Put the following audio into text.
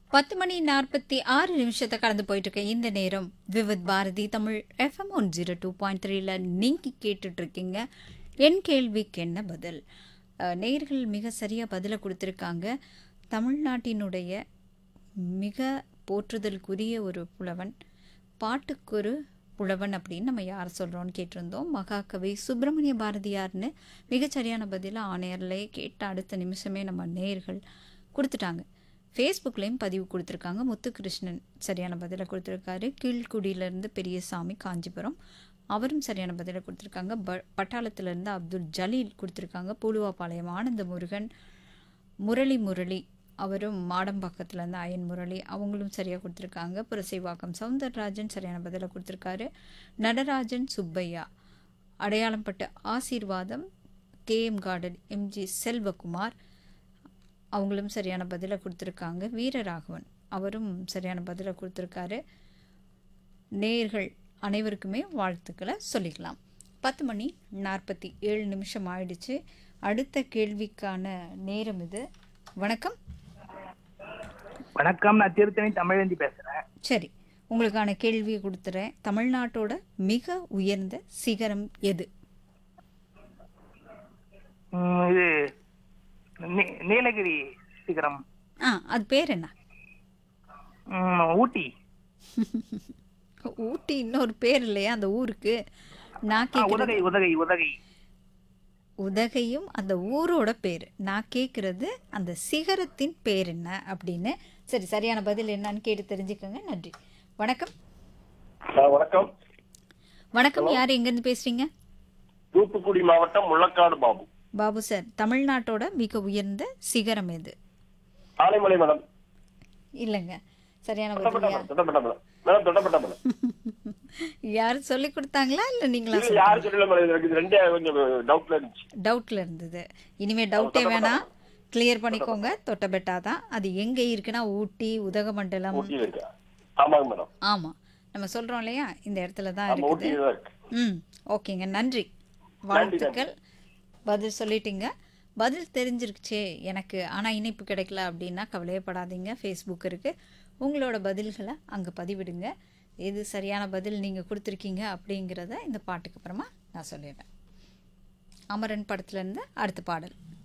பத்து மணி நாற்பத்தி ஆறு நிமிஷத்தை கடந்து போயிட்டு இருக்க இந்த நேரம் Vividh Bharati Tamil FM one zero two point த்ரீல நீங்க கேட்டுட்டு இருக்கீங்க என் கேள்விக்கு என்ன பதில் அஹ், நேயர்கள் மிக சரியாக பதிலை கொடுத்துருக்காங்க தமிழ்நாட்டினுடைய மிக போற்றுதலுக்குரிய ஒரு புலவன் பாட்டுக்கொரு புலவன் அப்படின்னு நம்ம யார் சொல்கிறோன்னு கேட்டிருந்தோம் மகாகவி சுப்பிரமணிய பாரதியார்னு மிகச்சரியான பதிலை ஆணையர்லேயே கேட்ட அடுத்த நிமிஷமே நம்ம நேயர்கள் கொடுத்துட்டாங்க ஃபேஸ்புக்லேயும் பதிவு கொடுத்துருக்காங்க முத்துகிருஷ்ணன் சரியான பதிலை கொடுத்துருக்காரு கீழ்குடியிலேருந்து பெரியசாமி காஞ்சிபுரம் அவரும் சரியான பதிலை கொடுத்துருக்காங்க ப பட்டாளத்திலேருந்து அப்துல் ஜலீல் கொடுத்துருக்காங்க பூலுவாபாளையம் ஆனந்த முருகன் முரளி முரளி அவரும் மாடம்பாக்கத்துலேருந்து அயன் முரளி அவங்களும் சரியாக கொடுத்துருக்காங்க புரசைவாக்கம் சவுந்தரராஜன் சரியான பதிலை கொடுத்துருக்காரு நடராஜன் சுப்பையா அடையாளம் பட்ட ஆசீர்வாதம் கேஎம் கார்டன் எம்ஜி செல்வகுமார் அவங்களும் சரியான பதிலை கொடுத்துருக்காங்க வீரராகவன் அவரும் சரியான பதிலை கொடுத்துருக்காரு நேயர்கள் அனைவருக்குமே வாழ்த்துக்களை சொல்லிக்கலாம் பத்து மணி நாற்பத்தி ஏழு நிமிஷம் ஆயிடுச்சு அடுத்த கேள்விக்கான நேரம் இது வணக்கம் வணக்கம் நான் திருத்தணி தமிழந்தி பேசுறேன் சரி உங்களுக்கான கேள்வியை கொடுத்துறேன் தமிழ்நாட்டோட மிக உயர்ந்த சிகரம் எது உம், இது நீ- நீலகிரி சிகரம் ஆ அது பேர் என்ன உம், ஊட்டி ஊட்டி இன்னொரு பேர் இல்லையா அந்த ஊருக்கு நான் ஆ, கேட்குறது உதகை உதகை உதகை உதகையும் அந்த ஊரோட பேர் நான் கேட்குறது அந்த சிகரத்தின் பேர் என்ன அப்படின்னு சரி சரியான பதில் என்னன்னு கேட்டு தெரிஞ்சுக்கோங்க நன்றி வணக்கம் ஆ, வணக்கம் வணக்கம் யார் எங்கேருந்து பேசுறீங்க தூத்துக்குடி மாவட்டம் முள்ளக்காடு பாபு பாபு சார் தமிழ்நாட்டோட மிக உயர்ந்த சிகரம் எது ஆனைமலை மேடம் இல்லைங்க சரியான தொட்டப்பட்ட பதில் மேடம் தொட்டப்பட்ட மேடம் மேடம் தொட்டப்பட்ட மேடம் யார் சொல்லி கொடுத்தாங்களா இல்லை நீங்களா இல்ல யாரும் சொல்லல மேடம் எனக்கு இது ரெண்டே கொஞ்சம் டவுட்ல இருந்துச்சு டவுட்ல இருந்தது இனிமே டவுட்டே வேணாம் கிளியர் பண்ணிக்கோங்க தொட்டபெட்டா தான் அது எங்க இருக்குன்னா ஊட்டி உதகமண்டலம் ஊட்டியில இருக்கு ஆமாங்க மேடம் ஆமா நம்ம சொல்றோம் இல்லையா இந்த இடத்துல தான் ஆமா இருக்குது ஊட்டியில தான் இருக்கு ம் ஓகேங்க நன்றி வாழ்த்துக்கள் பதில் சொல்லிட்டீங்க பதில் தெரிஞ்சிருச்சே எனக்கு ஆனால் இணைப்பு கிடைக்கல அப்படின்னா கவலையப்படாதீங்க ஃபேஸ்புக் இருக்குது உங்களோட பதில்களை அங்கே பதிவிடுங்க எது சரியான பதில் நீங்கள் கொடுத்துருக்கீங்க அப்படிங்கிறத இந்த பாட்டுக்கு அப்புறமா நான் சொல்லிடுறேன் அமரன் படத்துலேருந்து அடுத்த பாடல்